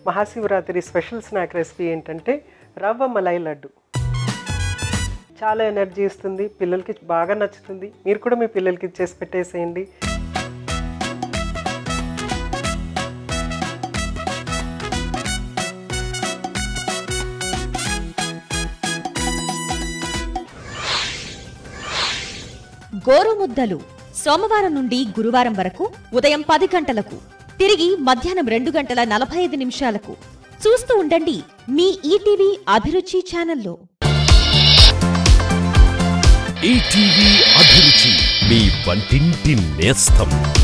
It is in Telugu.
మహాశివరాత్రి స్పెషల్ స్నాక్ రెసిపీ ఏంటంటే రవ్వ మలై లడ్డు చాలా ఎనర్జీ ఇస్తుంది పిల్లలకి బాగా నచ్చుతుంది మీరు కూడా మీ పిల్లలకి చేసి పెట్టేసేయండి గోరుముద్దలు సోమవారం నుండి గురువారం వరకు ఉదయం పది గంటలకు తిరిగి మధ్యాహ్నం రెండు గంటల నలభై ఐదు నిమిషాలకు చూస్తూ ఉండండి మీ ఈటీవీ అభిరుచి ఛానల్లో ఈటీవీ అభిరుచి మీ వంటింటి నేస్తం